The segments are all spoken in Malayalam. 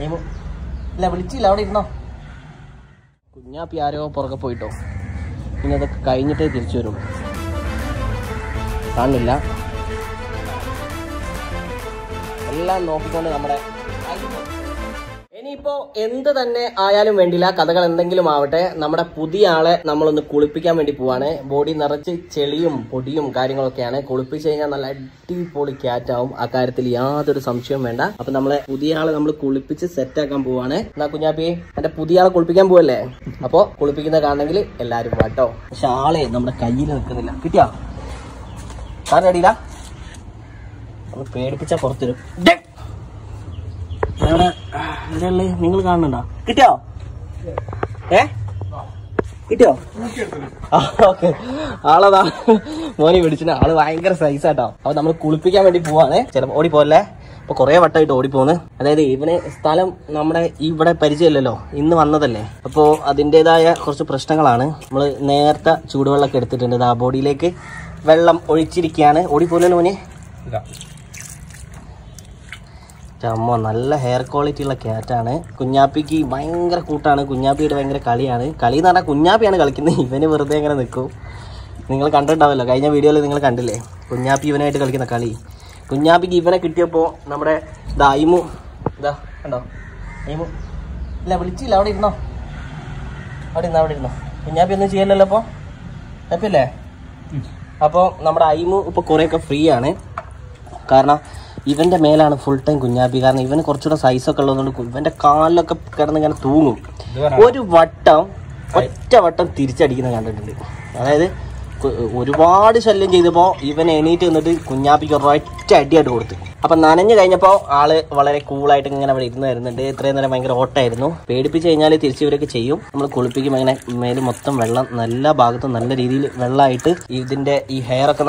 നീമു ഇല്ല വിളിച്ചില്ല അവിടെ ഇരുന്നോ കുഞ്ഞാപ്പി ആരോ പുറകെ പോയിട്ടോ പിന്നെ അതൊക്കെ കഴിഞ്ഞിട്ടേ തിരിച്ചു വരും കാണില്ല എല്ലാം നോക്കിക്കൊണ്ട് നമ്മുടെ ഇനിയിപ്പോ എന്ത് തന്നെ ആയാലും വേണ്ടില്ല കഥകൾ എന്തെങ്കിലും ആവട്ടെ നമ്മുടെ പുതിയ ആളെ നമ്മളൊന്ന് കുളിപ്പിക്കാൻ വേണ്ടി പോവാണ് ബോഡി നിറച്ച് ചെളിയും പൊടിയും കാര്യങ്ങളൊക്കെയാണ് കുളിപ്പിച്ച് കഴിഞ്ഞാൽ നല്ല അടിപൊളി ക്യാറ്റാവും ആ കാര്യത്തിൽ യാതൊരു സംശയവും വേണ്ട അപ്പൊ നമ്മളെ പുതിയ ആളെ നമ്മൾ കുളിപ്പിച്ച് സെറ്റ് ആക്കാൻ പോവാണ് എന്നാ കുഞ്ഞാപ്പി എന്റെ പുതിയ ആളെ കുളിപ്പിക്കാൻ പോവല്ലേ അപ്പൊ കുളിപ്പിക്കുന്ന കാണണമെങ്കിൽ എല്ലാരും വാട്ടോ പക്ഷെ ആളെ നമ്മുടെ കയ്യിൽ നിൽക്കുന്നില്ല കിട്ടിയാ സാറിന്റെ അടിയില്ല ഒന്ന് പേടിപ്പിച്ചാ പുറത്തുവരും ദേ. എവിടെ എവിടെയുള്ളേ നിങ്ങൾ കാണുന്നുണ്ടോ കിട്ടിയോ ഏ കിട്ടിയോ ഓക്കെ ആളതാ മോനെ പിടിച്ചിട്ട് ആള് ഭയങ്കര സൈസ് ആട്ടോ അപ്പൊ നമ്മൾ കുളിപ്പിക്കാൻ വേണ്ടി പോവാണ് ചിലപ്പോ ഓടി പോകല്ലേ ഇപ്പൊ കുറെ വട്ടമായിട്ട് ഓടിപ്പോന്ന് അതായത് ഇവന് സ്ഥലം നമ്മുടെ ഇവിടെ പരിചയമില്ലല്ലോ ഇന്ന് വന്നതല്ലേ അപ്പോ അതിൻ്റെതായ കുറച്ച് പ്രശ്നങ്ങളാണ് നമ്മൾ നേരത്തെ ചൂടുവെള്ളമൊക്കെ എടുത്തിട്ടുണ്ട് ആ ബോഡിയിലേക്ക് വെള്ളം ഒഴിച്ചിരിക്കുകയാണ് ഓടിപ്പോലല്ലോ മോനെ അമ്മ നല്ല ഹെയർ ക്വാളിറ്റി ഉള്ള ക്യാറ്റാണ് കുഞ്ഞാപ്പിക്ക് ഭയങ്കര കൂട്ടാണ് കുഞ്ഞാപ്പിയുടെ ഭയങ്കര കളിയാണ് കളി എന്ന് പറഞ്ഞാൽ കുഞ്ഞാപ്പിയാണ് കളിക്കുന്നത് ഇവന് വെറുതെ ഇങ്ങനെ നിൽക്കും നിങ്ങൾ കണ്ടിട്ടുണ്ടാവല്ലോ കഴിഞ്ഞ വീഡിയോയിൽ നിങ്ങൾ കണ്ടില്ലേ കുഞ്ഞാപ്പി ഇവനായിട്ട് കളിക്കുന്ന കളി കുഞ്ഞാപ്പിക്ക് ഇവനെ കിട്ടിയപ്പോൾ നമ്മുടെ ഇതാ ഐമു ഇതാ കണ്ടോ ഐമു ഇല്ല വിളിച്ചില്ല അവിടെ ഇരുന്നോ അവിടെ ഇരുന്നോ അവിടെ ഇരുന്നോ കുഞ്ഞാപ്പി ഒന്നും ചെയ്യലല്ലോ അപ്പോൾ ഹാപ്പിയല്ലേ അപ്പോൾ നമ്മുടെ ഐമു ഇപ്പോൾ കുറേയൊക്കെ ഫ്രീ ആണ് കാരണം ഇവന്റെ മേലാണ് ഫുൾ ടൈം കുഞ്ഞാപ്പി കാരണം ഇവന് കുറച്ചുകൂടെ സൈസൊക്കെ ഉള്ളതുകൊണ്ട് കു- ഇവന്റെ കാലിലൊക്കെ കിടന്ന് ഇങ്ങനെ തൂങ്ങും ഒരു വട്ടം ഒറ്റ വട്ടം തിരിച്ചടിക്കുന്ന കണ്ടിട്ടുണ്ട് അതായത് കു- ഒരുപാട് ശല്യം ചെയ്തപ്പോൾ ഇവൻ എണീറ്റ് നിന്നിട്ട് കുഞ്ഞാപ്പിക്ക് ഒരൊറ്റ അടിയായിട്ട് കൊടുത്തു അപ്പൊ നനഞ്ഞു കഴിഞ്ഞപ്പോൾ ആള് വളരെ കൂളായിട്ട് ഇങ്ങനെ അവിടെ ഇരുന്ന് വരുന്നുണ്ട് ഇത്രയും നേരം ഭയങ്കര ഓട്ടായിരുന്നു പേടിപ്പിച്ച് കഴിഞ്ഞാൽ തിരിച്ച് ഇവരൊക്കെ ചെയ്യും നമ്മൾ കുളിപ്പിക്കുമ്പോൾ ഇങ്ങനെ മേല് മൊത്തം വെള്ളം നല്ല ഭാഗത്തും നല്ല രീതിയിൽ വെള്ളമായിട്ട് ഇതിന്റെ ഈ ഹെയർ ഒക്കെ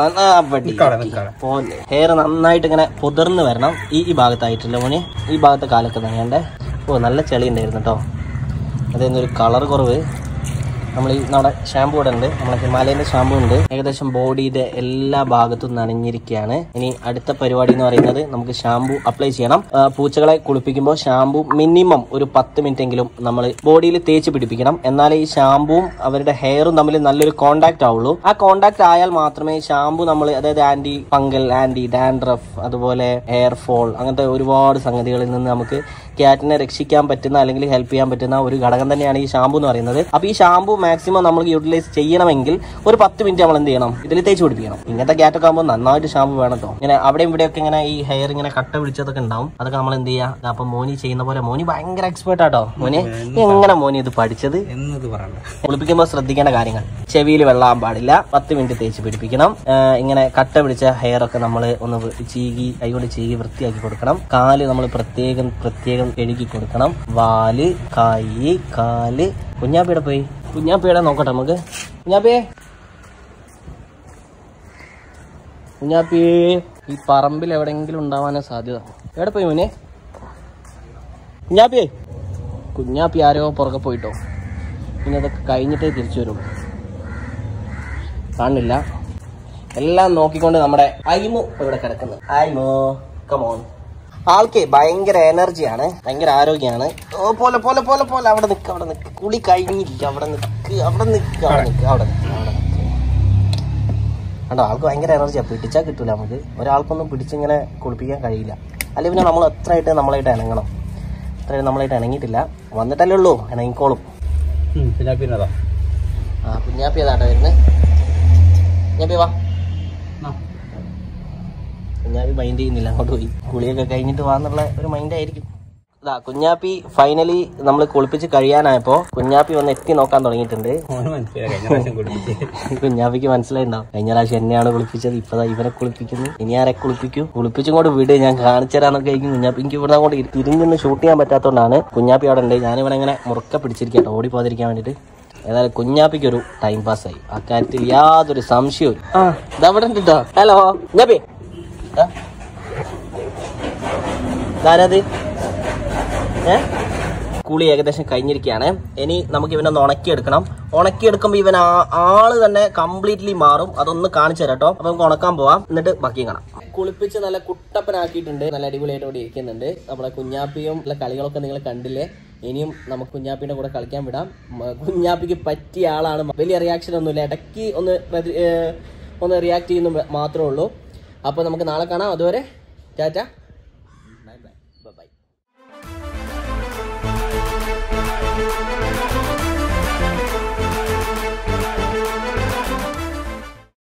പോലെ ഹെയർ നന്നായിട്ട് ഇങ്ങനെ പുതിർന്ന് വരണം ഈ ഈ ഭാഗത്തായിട്ടില്ല മോനെ ഈ ഭാഗത്തെ കാലൊക്കെ നനയണ്ടേ ഓ നല്ല ചെളി ഉണ്ടായിരുന്നു കേട്ടോ അതായത് ഒരു കളർ കുറവ് നമ്മൾ ഈ നമ്മുടെ ഷാമ്പു ഇവിടെ ഉണ്ട് നമ്മളെ ഹിമാലയന്റെ ഷാമ്പു ഉണ്ട് ഏകദേശം ബോഡിയുടെ എല്ലാ ഭാഗത്തും നനഞ്ഞിരിക്കുകയാണ് ഇനി അടുത്ത പരിപാടി എന്ന് പറയുന്നത് നമുക്ക് ഷാമ്പു അപ്ലൈ ചെയ്യണം ആ, പൂച്ചകളെ കുളിപ്പിക്കുമ്പോൾ ഷാമ്പു മിനിമം ഒരു പത്ത് മിനിറ്റ് എങ്കിലും നമ്മൾ ബോഡിയിൽ തേച്ച് പിടിപ്പിക്കണം എന്നാലേ ഈ ഷാമ്പുവും അവരുടെ ഹെയറും തമ്മിൽ നല്ലൊരു കോണ്ടാക്ട് ആവുള്ളൂ ആ കോണ്ടാക്ട് ആയാൽ മാത്രമേ ഷാമ്പു നമ്മൾ അതായത് ആന്റി ഫംഗൽ ആന്റി ഡാൻഡ്രഫ് അതുപോലെ ഹെയർ ഫോൾ അങ്ങനത്തെ ഒരുപാട് സംഗതികളിൽ നിന്ന് നമുക്ക് ക്യാറ്റിനെ രക്ഷിക്കാൻ പറ്റുന്ന അല്ലെങ്കിൽ ഹെൽപ്പ് ചെയ്യാൻ പറ്റുന്ന ഒരു ഘടകം തന്നെയാണ് ഈ ഷാമ്പു എന്ന് പറയുന്നത് അപ്പൊ ഈ ഷാമ്പു മാക്സിമം നമ്മൾ യൂട്ടിലൈസ് ചെയ്യണമെങ്കിൽ ഒരു പത്ത് മിനിറ്റ് നമ്മൾ എന്ത് ചെയ്യണം ഇതിൽ തേച്ച് പിടിപ്പിക്കണം ഇങ്ങനത്തെ ക്യാറ്റൊക്കെ ആകുമ്പോൾ നന്നായിട്ട് ഷാമ്പു വേണം കേട്ടോ ഇങ്ങനെ അവിടെയും ഇവിടെയൊക്കെ ഇങ്ങനെ ഈ ഹെയർ ഇങ്ങനെ കട്ട പിടിച്ചതൊക്കെ ഉണ്ടാവും അതൊക്കെ നമ്മൾ എന്ത് ചെയ്യുക അപ്പൊ മോനി ചെയ്യുന്ന പോലെ മോനി ഭയങ്കര എക്സ്പേർട്ട് ആട്ടോ മോനെ എങ്ങനെ മോനി ഇത് പഠിച്ചത് എന്നത് പറയണ്ട കുളിപ്പിക്കുമ്പോൾ ശ്രദ്ധിക്കേണ്ട കാര്യങ്ങൾ ചെവിയിൽ വെള്ളാൻ പാടില്ല പത്ത് മിനിറ്റ് തേച്ച് പിടിപ്പിക്കണം ആ, ഇങ്ങനെ കട്ട പിടിച്ച ഹെയർ ഒക്കെ നമ്മൾ ഒന്ന് വൃ- ചീകി കൈകൊണ്ട് ചീകി വൃത്തിയാക്കി കൊടുക്കണം കാല് നമ്മൾ പ്രത്യേകം പ്രത്യേകം കഴുകി കൊടുക്കണം വാല് കൈ കാല് കുഞ്ഞാപ്പിയുടെ പോയി കുഞ്ഞാപ്പിയുടെ നോക്കട്ടെ നമുക്ക് കുഞ്ഞാപ്പിയെ കുഞ്ഞാപ്പി ഈ പറമ്പിൽ എവിടെയെങ്കിലും ഉണ്ടാവാനാ സാധ്യത എവിടെ പോയി മോനെ കുഞ്ഞാപ്പിയേ കുഞ്ഞാപ്പി ആരോ പുറകെ പോയിട്ടോ പിന്നെ അതൊക്കെ കഴിഞ്ഞിട്ടേ തിരിച്ചു വരും കാണില്ല എല്ലാം നോക്കിക്കൊണ്ട് നമ്മുടെ ഐമു ഇവിടെ കിടക്കുന്നു ഐമു കമോൺ ആൾക്ക് ഭയങ്കര എനർജിയാണ് ഭയങ്കര ആരോഗ്യമാണ് ഓ പോലെ പോലെ പോലെ പോലെ അവിടെ നിൽക്ക് അവിടെ നിൽക്ക് കുളി കഴിഞ്ഞിരിക്കുക അവിടെ നിൽക്ക് അവിടെ നിൽക്ക് അവിടെ നിൽക്ക് അവിടെ നിൽക്ക് അവിടെ നിൽക്ക് കണ്ടോ ആൾക്ക് ഭയങ്കര എനർജിയാണ് പിടിച്ചാൽ കിട്ടൂല നമുക്ക് ഒരാൾക്കൊന്നും പിടിച്ചിങ്ങനെ കുളിപ്പിക്കാൻ കഴിയില്ല അല്ലെങ്കിൽ പിന്നെ നമ്മൾ എത്രയായിട്ട് നമ്മളായിട്ട് ഇണങ്ങണം എത്രയായിട്ട് നമ്മളായിട്ട് ഇണങ്ങിയിട്ടില്ല വന്നിട്ടല്ലേ ഉള്ളൂ ഇണങ്ങിക്കോളും പിന്നെ പിന്നതാ ആ കുഞ്ഞാപ്പി അതാട്ടോ വരുന്നത് കുഞ്ഞാപ്പി വാ കുഞ്ഞാപ്പി മൈൻഡ് ചെയ്യുന്നില്ല അങ്ങോട്ട് പോയി കുളിയൊക്കെ കഴിഞ്ഞിട്ട് വാന്നുള്ള ഒരു മൈൻഡ് ആയിരിക്കും ഇതാ കുഞ്ഞാപ്പി ഫൈനലി നമ്മൾ കുളിപ്പിച്ച് കഴിയാനായപ്പോ കുഞ്ഞാപ്പി വന്ന് എത്തി നോക്കാൻ തുടങ്ങിയിട്ടുണ്ട് മോന് മനസ്സിലായി കഴിഞ്ഞ പ്രാവശ്യം കുടിപ്പിച്ച് കുഞ്ഞാപ്പിക്ക് മനസ്സിലായിണ്ടാവും കഴിഞ്ഞ പ്രാവശ്യം എന്നെയാണ് കുളിപ്പിച്ചത് ഇപ്പതാ ഇവനെ കുളിപ്പിക്കുന്നു ഇനി ആരെ കുളിപ്പിക്കൂ കുളിപ്പിച്ചും കൂടെ വിട് ഞാൻ കാണിച്ചു തരാന്നൊക്കെ ആയിരിക്കും കുഞ്ഞാപ്പി എനിക്ക് ഇവിടെ അങ്ങോട്ട് തിരിഞ്ഞൊന്ന് ഷൂട്ട് ചെയ്യാൻ പറ്റാത്തതുകൊണ്ടാണ് കുഞ്ഞാപ്പി അവിടെ ഉണ്ട് ഞാനിവിടെ ഇങ്ങനെ മുറുക്ക പിടിച്ചിരിക്കട്ടോ ഓടി പോകാതിരിക്കാൻ വേണ്ടിയിട്ട് ഏതായാലും കുഞ്ഞാപ്പിക്ക് ഒരു ടൈം പാസ് ആയി അക്കാര്യത്തിൽ യാതൊരു സംശയവും ഇല്ല. ആ ഇതാ ഇവിടെ ഉണ്ട് കേട്ടോ ഹലോ കുഞ്ഞാപ്പി ദാ. ഇതാരത് ഏ കുളി ഏകദേശം കഴിഞ്ഞിരിക്കുകയാണ് ഇനി നമുക്ക് ഇവനെ ഒന്ന് ഉണക്കിയെടുക്കണം ഉണക്കിയെടുക്കുമ്പോൾ ഇവൻ ആ- ആള് തന്നെ കംപ്ലീറ്റ്ലി മാറും അതൊന്ന് കാണിച്ചു തരാം കേട്ടോ അപ്പൊ നമുക്ക് ഉണക്കാൻ പോവാം എന്നിട്ട് ബാക്കി കാണാം കുളിപ്പിച്ച് നല്ല കുട്ടപ്പനാക്കിയിട്ടുണ്ട് നല്ല അടിപൊളിയായിട്ട് ഇവിടെ ഇരിക്കുന്നുണ്ട് നമ്മളെ കുഞ്ഞാപ്പിയും ഉള്ള കളികളൊക്കെ നിങ്ങൾ കണ്ടില്ലേ ഇനിയും നമുക്ക് കുഞ്ഞാപ്പിന്റെ കൂടെ കളിക്കാൻ വിടാം മ- കുഞ്ഞാപ്പിക്ക് പറ്റിയ ആളാണ് വലിയ റിയാക്ഷൻ ഒന്നുമില്ല ഇടയ്ക്ക് ഒന്ന് പ്രതി- ഏഹ് ഒന്ന് റിയാക്ട് ചെയ്യുന്ന മാത്രമേ ഉള്ളൂ അപ്പോൾ നമുക്ക് നാളെ കാണാം അതുവരെ ടാറ്റ